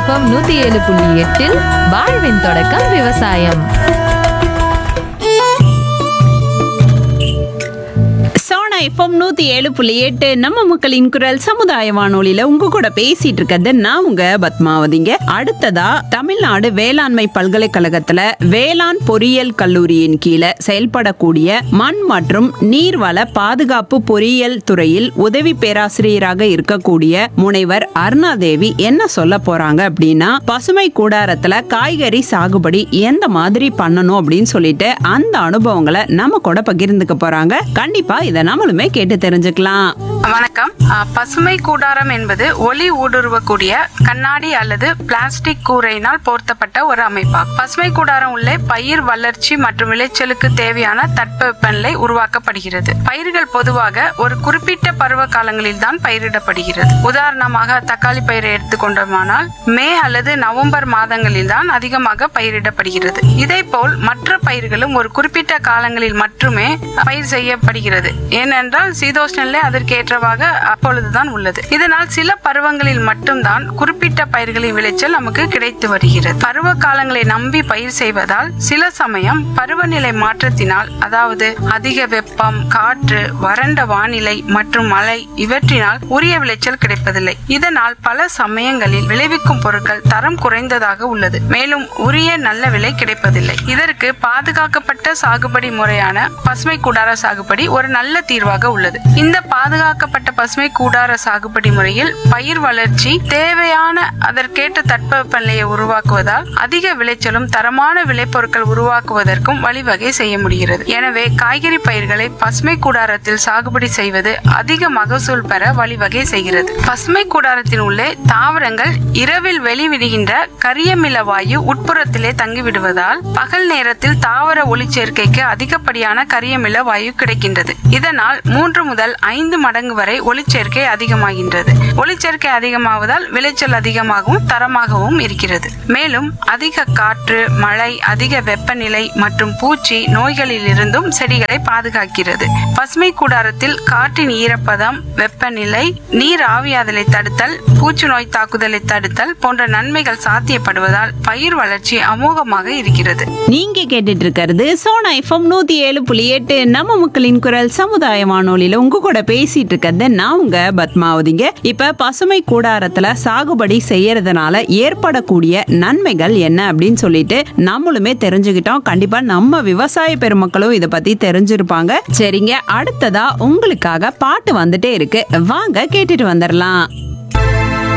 FM நூத்தி ஏழு புள்ளி எட்டில் வாழ்வின் தொடக்கம் விவசாயம் சோனா எஃப்எம் நூத்தி ஏழு புள்ளி எட்டு நம்ம மக்களின் குரல் சமுதாய வானொலியில உங்க கூட பேசிட்டு இருக்கிறது நான் உங்க பத்மாவதிங்க அடுத்ததா தமிழ்நாடு வேளாண்மை பல்கலைக்கழகத்துல வேளாண் பொறியியல் கல்லூரியின் கீழே செயல்படக்கூடிய மண் மற்றும் நீர்வள பாதுகாப்பு பொறியியல் துறையில் உதவி பேராசிரியராக இருக்கக்கூடிய முனைவர் அருணாதேவி என்ன சொல்ல போறாங்க அப்படின்னா பசுமை கூடாரத்துல காய்கறி சாகுபடி எந்த மாதிரி பண்ணணும் அப்படின்னு சொல்லிட்டு அந்த அனுபவங்களை நம்ம கூட பகிர்ந்துக்க போறாங்க கண்டிப்பா இதை நம்மளுமே கேட்டு தெரிஞ்சுக்கலாம் வணக்கம் அ, பசுமை கூடாரம் என்பது ஒளி ஊடுருவக்கூடிய கண்ணாடி அல்லது பிளாஸ்டிக் கூரையினால் போர்த்தப்பட்ட ஒரு அமைப்பாகும் பசுமை கூடாரம் உள்ளே பயிர் வளர்ச்சி மற்றும் விளைச்சலுக்கு தேவையான தட்பவெப்பநிலை உருவாக்கப்படுகிறது பயிர்கள் பொதுவாக ஒரு குறிப்பிட்ட பருவ காலங்களில் தான் பயிரிடப்படுகிறது உதாரணமாக தக்காளி பயிரை எடுத்துக்கொண்டோமானால் மே அல்லது நவம்பர் மாதங்களில் தான் அதிகமாக பயிரிடப்படுகிறது இதேபோல் மற்ற பயிர்களும் ஒரு குறிப்பிட்ட காலங்களில் மட்டுமே பயிர் செய்யப்படுகிறது ஏனென்றால் சீதோஷ்ண நிலை அதற்கேற்றவாக அப்பொழுதுதான் உள்ளது இதனால் சில பருவங்களில் மட்டும்தான் குறிப்பிட்ட பயிர்களின் விளைச்சல் நமக்கு கிடைத்து வருகிறது பருவ காலங்களை நம்பி பயிர் செய்வதால் சில சமயம் பருவநிலை மாற்றத்தினால் அதாவது அதிக வெப்பம் காற்று வறண்ட வானிலை மற்றும் மழை இவற்றினால் உரிய விளைச்சல் கிடைப்பதில்லை இதனால் பல சமயங்களில் விளைவிக்கும் பொருட்கள் தரம் குறைந்ததாக உள்ளது மேலும் உரிய நல்ல விலை கிடைப்பதில்லை இதற்கு பாதுகாக்கப்பட்ட சாகுபடி முறையான பசுமை கூடார சாகுபடி ஒரு நல்ல தீர்வாக உள்ளது இந்த பாதுகாக்கப்பட்ட பசுமை கூடார சாகுபடி முறையில் பயிர் வளர்ச்சி தேவையான அதற்கேற்ற தட்பவெப்பநிலையை உருவாக்குவதால் அதிக விளைச்சலும் தரமான விளைபொருட்கள் உருவாக்குவதற்கும் வழிவகை செய்ய முடிகிறது எனவே காய்கறி பயிர்களை பசுமை கூடாரத்தில் சாகுபடி செய்வது அதிக மகசூல் பெற வழிவகை செய்கிறது பசுமை கூடாரத்தின் உள்ளே தாவரங்கள் இரவில் வெளிவிடுகின்ற கரியமில வாயு உட்புறத்திலே தங்கிவிடுவதால் பகல் நேரத்தில் தாவர ஒளிச்சேர்க்கைக்கு அதிகப்படியான கரியமில வாயு கிடைக்கின்றது இதனால் மூன்று முதல் ஐந்து மடங்கு வரை ஒளிச்சேர்க்கை அதிகமாகின்றது ஒளிச்சேர்க்கை அதிகமாவதால் விளைச்சல் அதிகமாகவும் தரமாகவும் இருக்கிறது மேலும் அதிக காற்று மழை அதிக வெப்பநிலை மற்றும் பூச்சி நோய்களில் இருந்தும் செடிகளை பாதுகாக்கிறது பசுமை கூடாரத்தில் காற்றின் ஈரப்பதம் வெப்பநிலை நீர் ஆவியாதலை தடுத்தல் பூச்சி நோய் தாக்குதலை தடுத்தல் போன்ற நன்மைகள் சாத்தியப்படுவதால் பயிர் வளர்ச்சி அமோகமாக இருக்கிறது நீங்க கேட்டுட்டு இருக்கிறது சோனா எஃப்எம் நூத்தி ஏழு புள்ளி எட்டு நம்ம மக்களின் குரல் சமுதாய வானொலியில உங்க கூட பேசிட்டு இருக்கிறது நான் உங்க பத்மாவதிங்க இப்ப பசுமை கூடாரத்துல சாகுபடி செய்யறதுனால ஏற்படக்கூடிய நன்மைகள் என்ன அப்படின்னு சொல்லிட்டு நம்மளுமே தெரிஞ்சுக்கிட்டோம் கண்டிப்பா நம்ம விவசாய பெருமக்களும் இதை பத்தி தெரிஞ்சிருப்பாங்க சரிங்க அடுத்ததா உங்களுக்காக பாட்டு வந்துட்டே இருக்கு வாங்க கேட்டுட்டு வந்துடலாம்